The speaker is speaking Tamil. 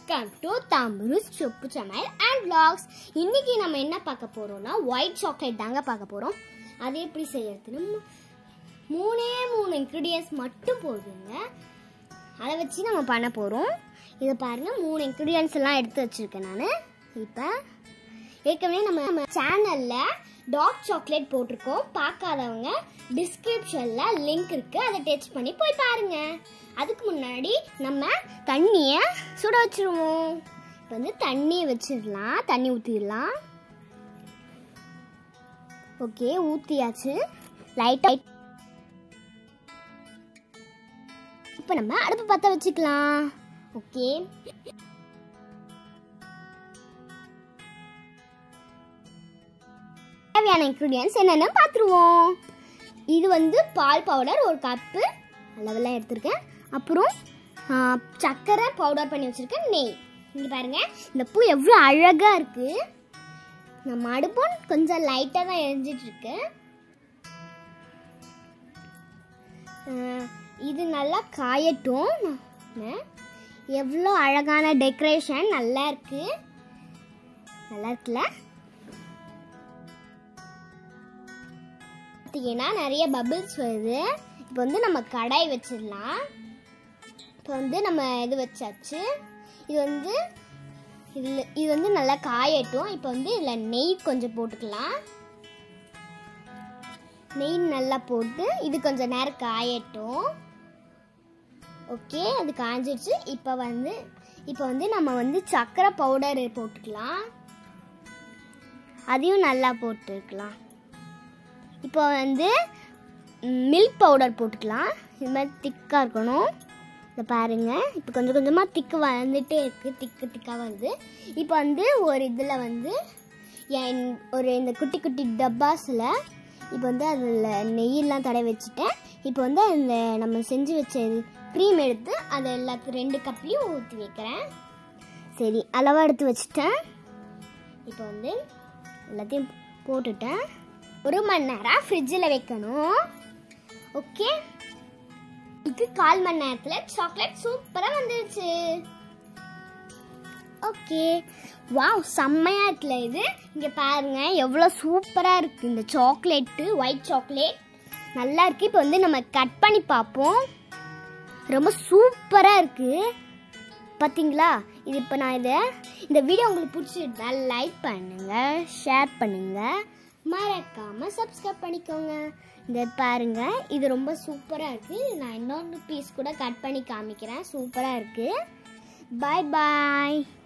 வெல்கம் டு தாம்பூஸ் சொப்பு சமையல் அண்ட் vlogs இன்னைக்கு நம்ம என்ன பார்க்க போறோம்னா ஒயிட் சாக்லேட் தாங்க பார்க்க போறோம் அது எப்படி செய்யறதுன்னு மூ- மூணே மூணு இன்க்ரீடியன்ஸ் மட்டும் போதுங்க அதை வச்சு நம்ம பண்ண போறோம் இதை பாருங்க மூணு இன்க்ரீடியன்ஸ் எல்லாம் எடுத்து வச்சிருக்கேன் நான் இப்போ ஏற்கனவே நம்ம நம்ம சேனலில் டார்க் சாக்லேட் போட்டிருக்கோம் பார்க்காதவங்க டிஸ்கிரிப்ஷனில் லிங்க் இருக்கு அதை டச் பண்ணி போய் பாருங்க அதுக்கு முன்னாடி நம்ம தண்ணியை சுட வச்சிருவோம் இப்போ வந்து தண்ணியை வச்சிடலாம் தண்ணி ஊற்றிடலாம் ஓகே ஊற்றியாச்சு லைட்டாக இப்போ நம்ம அடுப்பு பற்ற வச்சுக்கலாம் ஓகே தேவையான இன்க்ரீடியன்ஸ் என்னென்னு பார்த்துருவோம் இது வந்து பால் பவுடர் ஒரு கப்பு அளவெல்லாம் எடுத்திருக்கேன் அப்புறம் ஆ, சர்க்கரை பவுடர் பண்ணி வச்சுருக்கேன் நெய் இங்கே பாருங்க இந்த பூ எவ்வளோ அழகாக இருக்குது நம்ம அடுப்பும் கொஞ்சம் லைட்டாக தான் எரிஞ்சிட்டு இருக்கு ஆ, இது நல்லா காயட்டும் ந- எவ்வளோ அழகான டெக்கரேஷன் நல்லா இருக்கு நல்லா இருக்குல்ல பார்த்தீங்கன்னா நிறைய பபிள்ஸ் வருது இப்போ வந்து நம்ம கடாய் வச்சிடலாம் இப்போ வந்து நம்ம இது வச்சாச்சு இது வந்து இதில் இது வந்து நல்லா காயட்டும் இப்போ வந்து இதில் நெய் கொஞ்சம் போட்டுக்கலாம் நெய் நல்லா போட்டு இது கொஞ்சம் நேரம் காயட்டும் ஓகே அது காஞ்சிடுச்சு இப்போ வந்து இப்போ வந்து நம்ம வந்து சர்க்கரை பவுடர் போட்டுக்கலாம் அதையும் நல்லா போட்டுக்கலாம் இப்போ வந்து மில்க் பவுடர் போட்டுக்கலாம் இது மாதிரி திக்காக இருக்கணும் இதை பாருங்க இப்போ கொஞ்சம் கொஞ்சமாக திக்கு வந்துட்டே இருக்குது திக்கு திக்காக வருது இப்போ வந்து ஒரு இதில் வந்து என் ஒரு இந்த குட்டி குட்டி டப்பாஸில் இப்போ வந்து அதில் நெய்யெல்லாம் தடவை வச்சுட்டேன் இப்போ வந்து அந்த நம்ம செஞ்சு வச்ச க்ரீம் எடுத்து அதை எல்லாத்துக்கும் ரெண்டு கப்லேயும் ஊற்றி வைக்கிறேன் சரி அளவாக எடுத்து வச்சுட்டேன் இப்போ வந்து எல்லாத்தையும் போட்டுட்டேன் ஒரு மணி நேரம் ஃப்ரிட்ஜில் வைக்கணும் ஓகே இது கால் மணி நேரத்தில் சாக்லேட் சூப்பராக வந்துருச்சு ஓகே வாவ் செம்மையா இருக்குல்ல இது இங்கே பாருங்க எவ்வளோ சூப்பராக இருக்கு இந்த சாக்லேட்டு ஒயிட் சாக்லேட் நல்லா இருக்கு இப்போ வந்து நம்ம கட் பண்ணி பார்ப்போம் ரொம்ப சூப்பராக இருக்கு பார்த்தீங்களா இது இப்போ நான் இதை இந்த வீடியோ உங்களுக்கு பிடிச்சிருந்தா லைக் பண்ணுங்க ஷேர் பண்ணுங்க மறக்காம சப்ஸ்கிரைப் பண்ணிக்கோங்க இந்த பாருங்க இது ரொம்ப சூப்பராக இருக்கு நான் இன்னொன்று பீஸ் கூட கட் பண்ணி காமிக்கிறேன் சூப்பராக இருக்கு பாய் பாய்